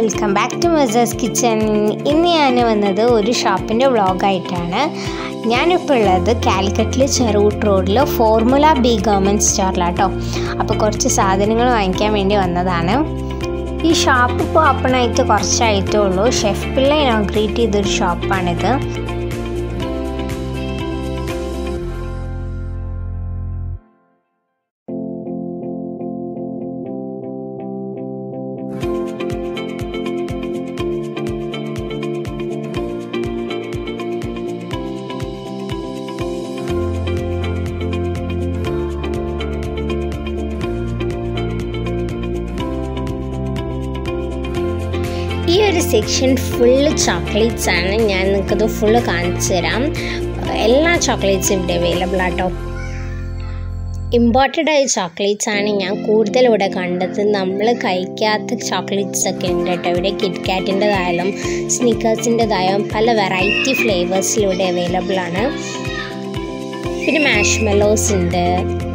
welcome back to masers kitchen ഇന്ന് ഞാൻ വന്നത് ഒരു ഷോപ്പിൻ്റെ വ്ളോഗായിട്ടാണ് ഞാനിപ്പോൾ ഉള്ളത് കാലിക്കറ്റിൽ ചെറുകൂട്ട് റോഡിൽ ഫോർമുല ബി ഗവൺമെൻറ് സ്റ്റോറിലാട്ടോ അപ്പോൾ കുറച്ച് സാധനങ്ങൾ വാങ്ങിക്കാൻ വേണ്ടി വന്നതാണ് ഈ ഷോപ്പ് ഇപ്പോൾ ഓപ്പണായിട്ട് കുറച്ചായിട്ടേ ഉള്ളൂ ഷെഫ് പിള്ള ഇനോഗ്രേറ്റ് ചെയ്തൊരു ഷോപ്പാണിത് ഈ ഒരു സെക്ഷൻ ഫുള്ള് ചോക്ലേറ്റ്സ് ആണ് ഞാൻ നിങ്ങൾക്കത് ഫുള്ള് കാണിച്ചു തരാം എല്ലാ ചോക്ലേറ്റ്സും ഇവിടെ അവൈലബിൾ ആട്ടോ ഇമ്പോർട്ടഡ് ആയ ചോക്ലേറ്റ്സ് ആണ് ഞാൻ കൂടുതൽ ഇവിടെ കണ്ടത് നമ്മൾ കഴിക്കാത്ത ചോക്ലേറ്റ്സ് ഒക്കെ ഉണ്ട് കേട്ടോ ഇവിടെ കിറ്റ്കാറ്റിൻ്റെതായാലും സ്നീക്കേഴ്സിൻ്റെതായാലും പല വെറൈറ്റി ഫ്ലേവേഴ്സിലൂടെ അവൈലബിൾ ആണ് പിന്നെ മാഷ്മെലോസ് ഉണ്ട്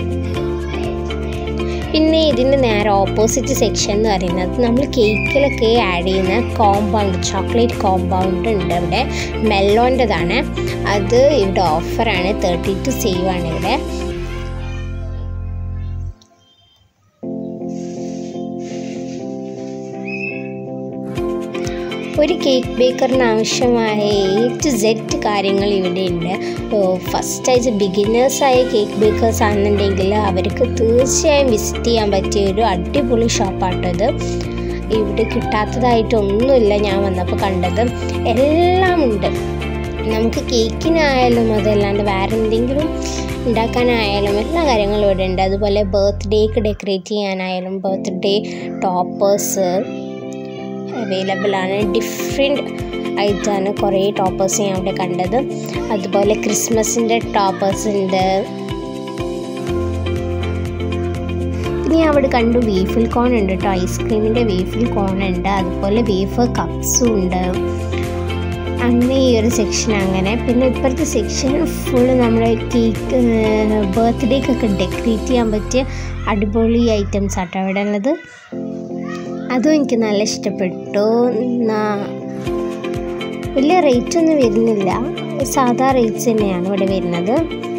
പിന്നെ ഇതിൻ്റെ നേരെ ഓപ്പോസിറ്റ് സെക്ഷൻ എന്ന് പറയുന്നത് നമ്മൾ കേക്കിലൊക്കെ ആഡ് ചെയ്യുന്ന കോമ്പൗണ്ട് ചോക്ലേറ്റ് കോമ്പൗണ്ട് ഉണ്ട് ഇവിടെ മെല്ലോൻ്റെതാണ് അത് ഇവിടെ ഓഫറാണ് തേർട്ടി ടു സേവ് ആണ് ഇവിടെ ഒരു കേക്ക് ബേക്കറിന് ആവശ്യമായ എ ടു സെഡ് കാര്യങ്ങൾ ഇവിടെ ഉണ്ട് ഫസ്റ്റ് ആയിട്ട് ബിഗിനേഴ്സായ കേക്ക് ബേക്കേഴ്സ് ആണെന്നുണ്ടെങ്കിൽ അവർക്ക് തീർച്ചയായും വിസിറ്റ് ചെയ്യാൻ പറ്റിയ ഒരു അടിപൊളി ഷോപ്പാട്ടത് ഇവിടെ കിട്ടാത്തതായിട്ടൊന്നുമില്ല ഞാൻ വന്നപ്പോൾ കണ്ടത് എല്ലാം ഉണ്ട് നമുക്ക് കേക്കിനായാലും അതല്ലാണ്ട് വേറെ എന്തെങ്കിലും ഉണ്ടാക്കാനായാലും എല്ലാ കാര്യങ്ങളും ഇവിടെ ഉണ്ട് അതുപോലെ ബർത്ത്ഡേക്ക് ഡെക്കറേറ്റ് ചെയ്യാനായാലും ബർത്ത്ഡേ ടോപ്പേഴ്സ് അവൈലബിൾ ആണ് ഡിഫറെൻറ്റ് ആയിട്ടാണ് കുറേ ടോപ്പേഴ്സ് ഞാൻ അവിടെ കണ്ടത് അതുപോലെ ക്രിസ്മസിൻ്റെ ടോപ്പേഴ്സ് ഉണ്ട് പിന്നെ അവിടെ കണ്ടു വേഫിൽ കോൺ ഉണ്ട് കേട്ടോ ഐസ്ക്രീമിൻ്റെ വേഫിൽ കോൺ ഉണ്ട് അതുപോലെ വേഫർ കപ്സും ഉണ്ട് അങ്ങനെ ഈ ഒരു സെക്ഷൻ അങ്ങനെ പിന്നെ ഇപ്പോഴത്തെ സെക്ഷൻ ഫുള്ള് നമ്മുടെ കേക്ക് ബർത്ത്ഡേക്കൊക്കെ ഡെക്കറേറ്റ് ചെയ്യാൻ പറ്റിയ അടിപൊളി ഐറ്റംസ് ആട്ടോ അവിടെ ഉള്ളത് അതും എനിക്ക് നല്ല ഇഷ്ടപ്പെട്ടു വലിയ റേറ്റ് ഒന്നും വരുന്നില്ല സാധാ റേറ്റ്സ് തന്നെയാണ് ഇവിടെ വരുന്നത്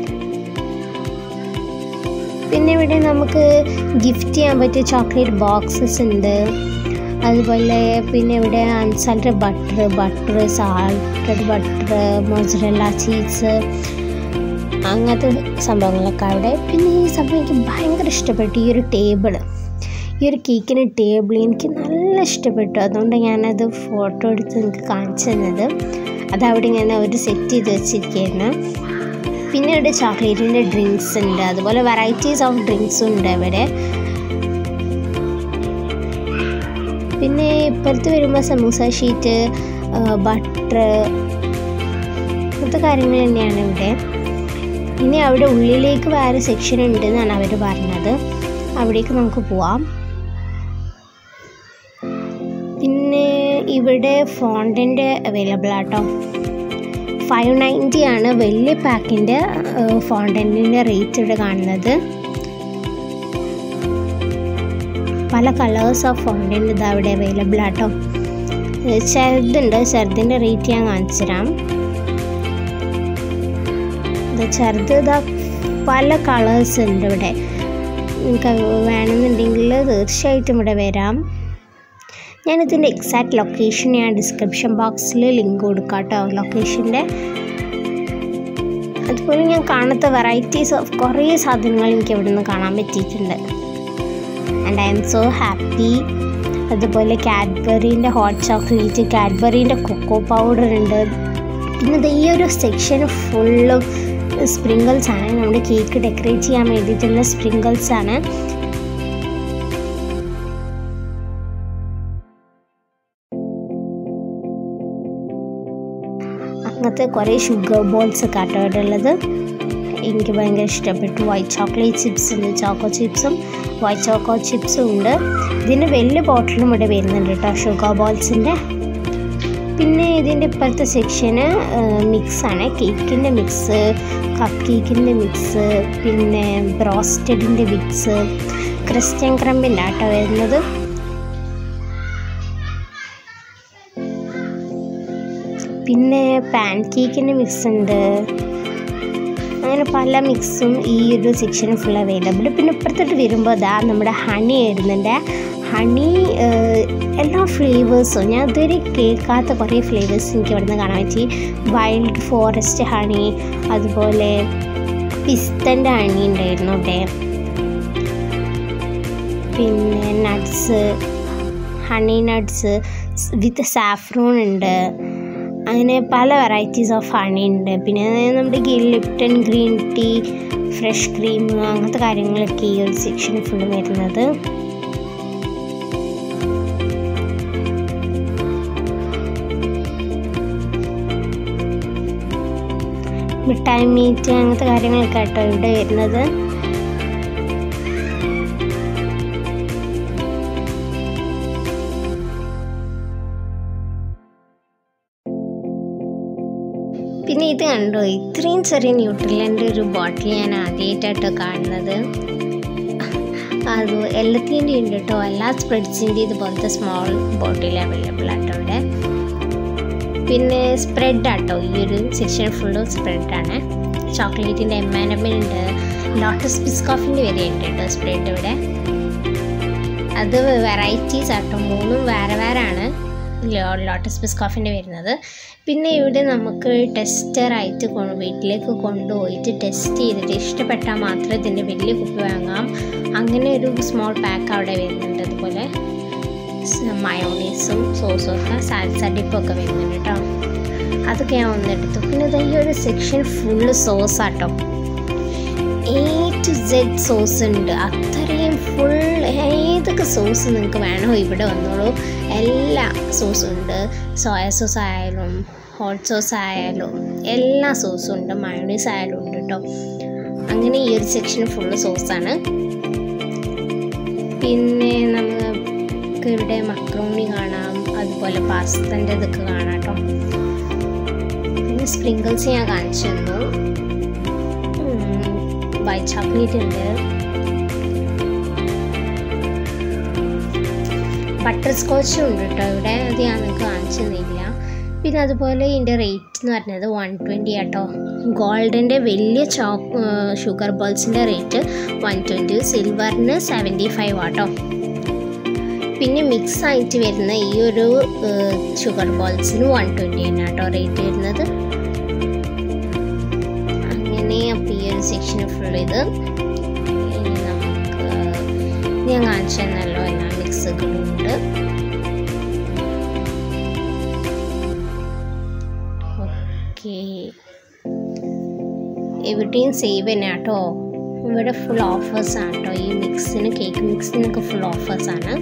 പിന്നെ ഇവിടെ നമുക്ക് ഗിഫ്റ്റ് ചെയ്യാൻ പറ്റിയ ചോക്ലേറ്റ് ബോക്സസ് ഉണ്ട് അതുപോലെ പിന്നെ ഇവിടെ unsalted butter butter salted butter mozzarella cheese അങ്ങനത്തെ സംഭവങ്ങളൊക്കെ അവിടെ പിന്നെ ഈ സംഭവം എനിക്ക് ഭയങ്കര ഇഷ്ടപ്പെട്ടു ഈ ഒരു ടേബിൾ ഈ ഒരു കേക്കിന് ടേബിൾ എനിക്ക് നല്ല ഇഷ്ടപ്പെട്ടു അതുകൊണ്ട് ഞാനത് ഫോട്ടോ എടുത്ത് നിങ്ങൾക്ക് കാണിച്ചു തന്നത് അതവിടെ ഇങ്ങനെ ഒരു സെറ്റ് ചെയ്ത് വെച്ചിരിക്കുകയായിരുന്നു പിന്നെ ഇവിടെ ചോക്ലേറ്റിൻ്റെ ഡ്രിങ്ക്സ് ഉണ്ട് അതുപോലെ വെറൈറ്റീസ് ഓഫ് ഡ്രിങ്ക്സും ഉണ്ട് ഇവിടെ പിന്നെ ഇപ്പോഴത്തെ വരുമ്പോൾ സമൂസ ഷീറ്റ് ബട്ടർ അങ്ങനത്തെ കാര്യങ്ങൾ തന്നെയാണ് ഇവിടെ ഇനി അവിടെ ഉള്ളിലേക്ക് വേറെ സെക്ഷൻ ഉണ്ട് എന്നാണ് അവർ പറഞ്ഞത് അവിടേക്ക് നമുക്ക് പോവാം പിന്നെ ഇവിടെ ഫോണ്ടൻ്റ് അവൈലബിൾ ആട്ടോ ഫൈവ് നയൻറ്റി ആണ് വലിയ പാക്കിൻ്റെ ഫോണ്ടൻറ്റിൻ്റെ റേറ്റ് ഇവിടെ കാണുന്നത് പല കളേഴ്സ് ഓഫ് ഫോണ്ടൻ്റ് ഇത് അവിടെ അവൈലബിൾ ആട്ടോ ചെറുതുണ്ട് ചെറുതിൻ്റെ റേറ്റ് ഞാൻ കാണിച്ചു തരാം ഇത് ചെറുത് ഇതാ പല കളേഴ്സ് ഉണ്ട് ഇവിടെ നിങ്ങൾക്ക് വേണമെന്നുണ്ടെങ്കിൽ തീർച്ചയായിട്ടും ഇവിടെ വരാം ഞാനിതിൻ്റെ എക്സാക്ട് ലൊക്കേഷൻ ഞാൻ ഡിസ്ക്രിപ്ഷൻ ബോക്സിൽ ലിങ്ക് കൊടുക്കാം കേട്ടോ ലൊക്കേഷൻ്റെ അതുപോലെ ഞാൻ കാണാത്ത വെറൈറ്റീസ് ഓഫ് കുറേ സാധനങ്ങൾ എനിക്ക് ഇവിടെ നിന്ന് കാണാൻ പറ്റിയിട്ടുണ്ട് and I am so happy അതുപോലെ കാഡ്ബറീൻ്റെ ഹോട്ട് ചോക്ലേറ്റ് കാഡ്ബറീൻ്റെ കൊക്കോ പൗഡർ ഉണ്ട് പിന്നെ ഈ ഒരു സെക്ഷൻ ഫുള്ളും സ്പ്രിങ്കിൾസ് ആണ് നമ്മുടെ കേക്ക് ഡെക്കറേറ്റ് ചെയ്യാൻ വേണ്ടിയിട്ടുള്ള സ്പ്രിങ്കിൾസ് ആണ് അങ്ങനത്തെ കുറേ ഷുഗർ ബോൾസ് ഒക്കെ ആട്ടോ ഇവിടെ ഉള്ളത് എനിക്ക് ഭയങ്കര ഇഷ്ടപ്പെട്ടു വൈറ്റ് ചോക്ലേറ്റ് ചിപ്സ് ഉണ്ട് ചോക്കോ ചിപ്സും വൈറ്റ് ചോക്കോ ചിപ്സും ഉണ്ട് ഇതിൻ്റെ വലിയ ബോട്ടിലും ഇവിടെ വരുന്നുണ്ട് കേട്ടോ ഷുഗർ ബോൾസിൻ്റെ പിന്നെ ഇതിൻ്റെ ഇപ്പോഴത്തെ സെക്ഷന് മിക്സാണ് കേക്കിൻ്റെ മിക്സ് കപ്പ് കേക്കിൻ്റെ മിക്സ് പിന്നെ ബ്രോസ്റ്റഡിൻ്റെ മിക്സ് ക്രിസ്ത്യൻ ക്രമ്പിൻ്റെ ആട്ടോ വരുന്നത് പിന്നെ പാൻ കേക്കിൻ്റെ മിക്സ് ഉണ്ട് അങ്ങനെ പല മിക്സും ഈ ഒരു സെക്ഷനിൽ ഫുൾ അവൈലബിൾ പിന്നെ ഇപ്പുറത്തോട്ട് വരുമ്പോൾ അതാ നമ്മുടെ ഹണി വരുന്നുണ്ട് ഹണി എല്ലാ ഫ്ലേവേഴ്സും ഞാൻ ഇതുവരെ കേൾക്കാത്ത കുറേ ഫ്ലേവേഴ്സ് എനിക്ക് ഇവിടുന്ന് കാണാൻ പറ്റി വൈൽഡ് ഫോറസ്റ്റ് ഹണി അതുപോലെ പിസ്തൻ്റെ ഹണി ഉണ്ടായിരുന്നു അവിടെ പിന്നെ nuts honey nuts with saffron ഉണ്ട് അങ്ങനെ പല വെറൈറ്റീസ് ഓഫ് ഹണി ഉണ്ട് പിന്നെ നമ്മുടെ ഗിൽ Lipton green tea fresh cream അങ്ങനത്തെ കാര്യങ്ങളൊക്കെ ഈ ഒരു സെക്ഷനിൽ ഫുള്ള് വരുന്നത് മിഠായി മീറ്റ് അങ്ങനത്തെ കാര്യങ്ങളൊക്കെ കേട്ടോ ഇവിടെ വരുന്നത് പിന്നെ ഇത് കണ്ടോ ഇത്രയും ചെറിയ ന്യൂട്രലിൻ്റെ ഒരു ബോട്ടിൽ ഞാൻ ആദ്യമായിട്ടാട്ടോ കാണുന്നത് അത് എല്ലാത്തിൻ്റെ ഉണ്ട് കേട്ടോ എല്ലാ സ്പ്രെഡ്സിൻ്റെ ഇതുപോലത്തെ സ്മോൾ ബോട്ടിൽ അവൈലബിൾ ആട്ടോ ഇവിടെ പിന്നെ സ്പ്രെഡ് ആട്ടോ ഈ ഒരു സെക്ഷൻ ഫുള്ളും സ്പ്രെഡാണ് ചോക്ലേറ്റിൻ്റെ എം ആൻഡ് എം ഉണ്ട് ലോട്ടസ് ബിസ്കോഫിൻ്റെ വരെ ഉണ്ട് കേട്ടോ സ്പ്രെഡ് ഇവിടെ അത് വെറൈറ്റീസ് ആട്ടോ മൂന്നും വേറെ വേറെ ആണ് ലോട്ടസ് ബിസ്കോഫിൻ്റെ വരുന്നത് പിന്നെ ഇവിടെ നമുക്ക് ടെസ്റ്ററായിട്ട് കൊണ്ട് വീട്ടിലേക്ക് കൊണ്ടുപോയിട്ട് ടെസ്റ്റ് ചെയ്തിട്ട് ഇഷ്ടപ്പെട്ടാൽ മാത്രമേ ഇതിൻ്റെ വലിയ കുപ്പി വാങ്ങാം അങ്ങനെ ഒരു സ്മോൾ പാക്ക് അവിടെ വരുന്നുണ്ട് അതുപോലെ മയോണീസും സോസും ഒക്കെ സാൽസ ഡിപ്പൊക്കെ വരുന്നുണ്ട് കേട്ടോ അതൊക്കെ ഞാൻ ഒന്നെടുത്തു പിന്നെ ഇത് ഈ ഒരു സെക്ഷൻ ഫുള്ള് സോസ് ആട്ടോ എ ടു സെഡ് സോസ് ഉണ്ട് അത്രയും ഫുൾ ഏതൊക്കെ സോസ് നിങ്ങൾക്ക് വേണോ ഇവിടെ വന്നോളൂ എല്ലാ സോസും ഉണ്ട് സോയ സോസ് ആയാലും ഹോട്ട് സോസ് ആയാലും എല്ലാ സോസും ഉണ്ട് മയോണീസ് ആയാലും ഉണ്ട് കേട്ടോ അങ്ങനെ ഈ ഒരു സെക്ഷൻ ഫുള്ള് സോസാണ് പിന്നെ നമുക്ക് ഇവിടെ മക്രോണി കാണാം അതുപോലെ പാസ്തൻ്റെ ഇതൊക്കെ കാണാം കേട്ടോ പിന്നെ സ്പ്രിങ്കിൾസ് ഞാൻ കാണിച്ചു തന്നു വൈറ്റ് ചോക്ലേറ്റ് ഉണ്ട് ബട്ടർ സ്കോച്ചും ഉണ്ട് കേട്ടോ ഇവിടെ അത് ഞാൻ നിങ്ങൾക്ക് കാണിച്ചു തന്നില്ല പിന്നെ അതുപോലെ ഇതിൻ്റെ റേറ്റ് എന്ന് പറഞ്ഞത് വൺ ട്വൻറ്റി ആട്ടോ ഗോൾഡിൻ്റെ വലിയ ചോ ഷുഗർ ബോൾസിൻ്റെ റേറ്റ് വൺ ട്വൻറ്റി സിൽവറിന് സെവൻറ്റി ഫൈവ് ആട്ടോ പിന്നെ മിക്സ് ആയിട്ട് വരുന്ന ഈ ഒരു ഷുഗർ ബോൾസിന് വൺ ട്വൻറ്റി തന്നെ കേട്ടോ റേറ്റ് വരുന്നത് അങ്ങനെ അപ്പോൾ ഈ ഒരു സെക്ഷൻ ഫുൾ ഇത് ഇനി നമുക്ക് ഞാൻ കാണിച്ചു തന്നല്ലോ എല്ലാ മിക്സുകളും ഉണ്ട് ഓക്കെ എവിടെയും സേവ് തന്നെ കേട്ടോ ഇവിടെ ഫുൾ ഓഫേഴ്സ് ആണ് കേട്ടോ ഈ മിക്സിന് കേക്ക് മിക്സിനൊക്കെ ഫുൾ ഓഫേഴ്സ് ആണ്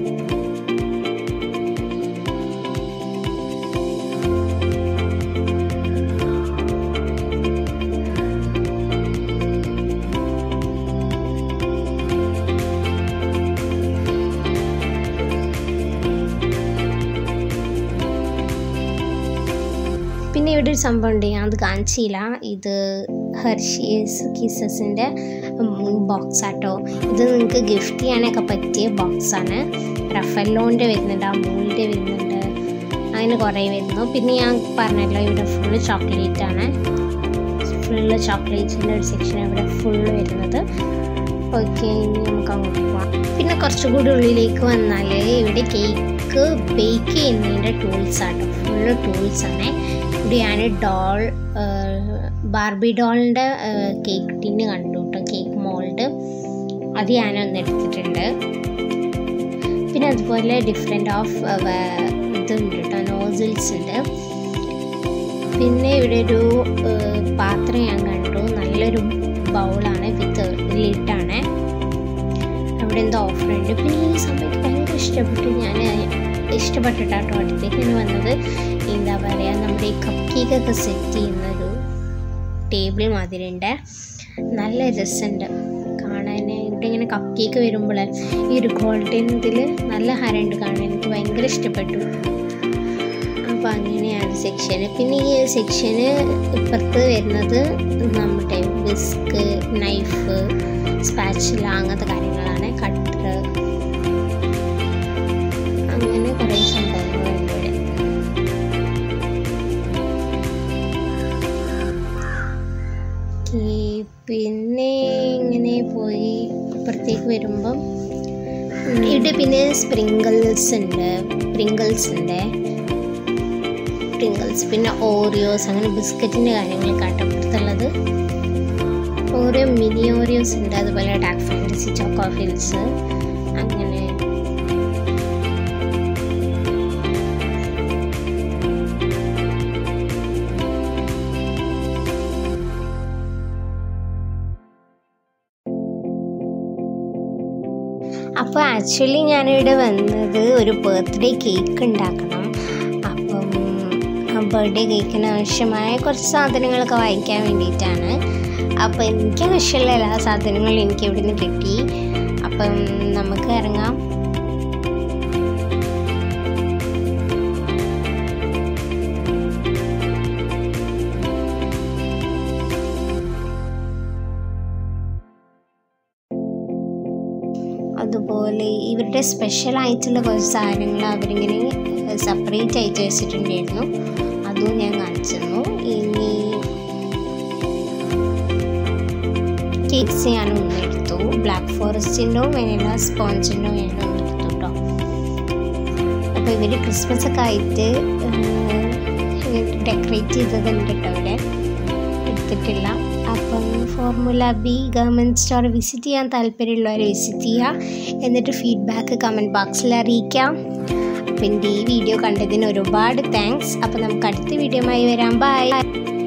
പിന്നെ ഇവിടെ ഒരു സംഭവം ഉണ്ട് ഞാൻ അത് കാണിച്ചില്ല ഇത് ഹെർഷീസ് കിസസിൻ്റെ ബോക്സ് ആട്ടോ ഇത് നിങ്ങൾക്ക് ഗിഫ്റ്റ് ചെയ്യാനൊക്കെ പറ്റിയ ബോക്സാണ് റഫലോൻ്റെ വരുന്നുണ്ട് അമൂലിൻ്റെ വരുന്നുണ്ട് അങ്ങനെ കുറേ വരുന്നു പിന്നെ ഞാൻ പറഞ്ഞല്ലോ ഇവിടെ ഫുള്ള് ചോക്ലേറ്റ് ആണ് ഫുള്ള് ചോക്ലേറ്റ്സിൻ്റെ ഒരു സെക്ഷൻ ഇവിടെ ഫുള്ള് വരുന്നത് ഓക്കെ ഇനി നമുക്ക് അങ്ങോട്ട് പോവാം പിന്നെ കുറച്ചുകൂടി ഉള്ളിലേക്ക് വന്നാൽ ഇവിടെ കേക്ക് ബേക്ക് ചെയ്യുന്നതിൻ്റെ ടൂൾസ് ആട്ടോ ഫുള്ള് ടൂൾസ് ആണ് ഇവിടെ ഞാൻ ഡോൾ ബാർബി ഡോളിൻ്റെ കേക്ക് ടിന്ന് കണ്ടു കേട്ടോ കേക്ക് മോൾഡ് അത് ഞാനൊന്ന് എടുത്തിട്ടുണ്ട് പിന്നെ അതുപോലെ ഡിഫറെൻ്റ് ഓഫ് ഇതുണ്ട് കേട്ടോ നോസിൽസ് ഉണ്ട് പിന്നെ ഇവിടെ ഒരു പാത്രം ഞാൻ കണ്ടു നല്ലൊരു ബൗളാണ് വിത്ത് ലിഡാണ് അവിടെ എന്തോ ഓഫർ ഉണ്ട് പിന്നെ ഈ സമയത്ത് ഭയങ്കര ഇഷ്ടപ്പെട്ടു ഞാൻ ഇഷ്ടപ്പെട്ടിട്ടാട്ടോ അടുത്തേക്ക് ഞാൻ വന്നത് എന്താ പറയുക നമ്മുടെ ഈ കപ്പ് കേക്കൊക്കെ സെറ്റ് ചെയ്യുന്നൊരു ടേബിൾ മാതിരി ഉണ്ട് നല്ല രസമുണ്ട് കാണാൻ ഇവിടെ ഇങ്ങനെ കപ്പ് കേക്ക് വരുമ്പോൾ ഈ ഒരു ഗോൾഡൻ ഇതിൽ നല്ല ഹരണ്ട് കാണാൻ എനിക്ക് ഭയങ്കര ഇഷ്ടപ്പെട്ടു അപ്പോൾ അങ്ങനെയാണ് സെക്ഷന് പിന്നെ ഈ സെക്ഷന് ഇപ്പുറത്ത് വരുന്നത് നമ്മുടെ വിസ്ക് നൈഫ് സ്പാച്ചില അങ്ങനത്തെ കാര്യങ്ങളാണ് കട്ടർ അങ്ങനെ കുറേ സംഭവങ്ങളുണ്ട് ഇവിടെ പിന്നെ ഇങ്ങനെ പോയി അപ്പുറത്തേക്ക് വരുമ്പം ഇവിടെ പിന്നെ സ്പ്രിങ്കിൾസ് ഉണ്ട് പ്രിങ്കിൾസ് ഉണ്ട് പ്രിങ്കിൾസ് പിന്നെ ഓറിയോസ് അങ്ങനെ ബിസ്ക്കറ്റിൻ്റെ കാര്യങ്ങളൊക്കെ അപ്പുറത്തുള്ളത് ഓരോ മിനി ഓറിയോസ് ഉണ്ട് അതുപോലെ ഡാർക്ക് ഫാൻറ്റസി ചോക്കോഫിൽസ് അങ്ങനെ അപ്പോൾ ആക്ച്വലി ഞാനിവിടെ വന്നത് ഒരു ബർത്ത്ഡേ കേക്ക് ഉണ്ടാക്കണം അപ്പം ആ ബർത്ത്ഡേ കേക്കിന് ആവശ്യമായ കുറച്ച് സാധനങ്ങളൊക്കെ വാങ്ങിക്കാൻ വേണ്ടിയിട്ടാണ് അപ്പോൾ എനിക്ക് ആവശ്യമുള്ള എല്ലാ സാധനങ്ങളും എനിക്ക് ഇവിടെ നിന്ന് കിട്ടി അപ്പം നമുക്ക് ഇറങ്ങാം അതുപോലെ ഇവരുടെ സ്പെഷ്യൽ ആയിട്ടുള്ള കുറച്ച് സാധനങ്ങൾ അവരിങ്ങനെ സെപ്പറേറ്റ് ആയിട്ട് വെച്ചിട്ടുണ്ടായിരുന്നു അതും ഞാൻ കാണിച്ചു തന്നു ഇനി കേക്ക്സ് ഞാൻ ഒന്നെടുത്തു ബ്ലാക്ക് ഫോറസ്റ്റിൻ്റെയോ വെനില സ്പോഞ്ചിൻ്റെയോ ഞാൻ ഒന്നെടുത്തു കേട്ടോ അപ്പോൾ ഇവർ ക്രിസ്മസ് ഒക്കെ ആയിട്ട് ഡെക്കറേറ്റ് ചെയ്തതുണ്ട് കേട്ടോ ഇവിടെ എടുത്തിട്ടില്ല അപ്പം formula B government store visit ചെയ്യാൻ താല്പര്യമുള്ളവരെ വിസിറ്റ് ചെയ്യുക എന്നിട്ട് ഫീഡ്ബാക്ക് കമൻറ്റ് ബോക്സിൽ അറിയിക്കാം അപ്പം എൻ്റെ ഈ വീഡിയോ കണ്ടതിന് ഒരുപാട് താങ്ക്സ് അപ്പോൾ നമുക്ക് അടുത്ത വീഡിയോയുമായി വരാം ബൈ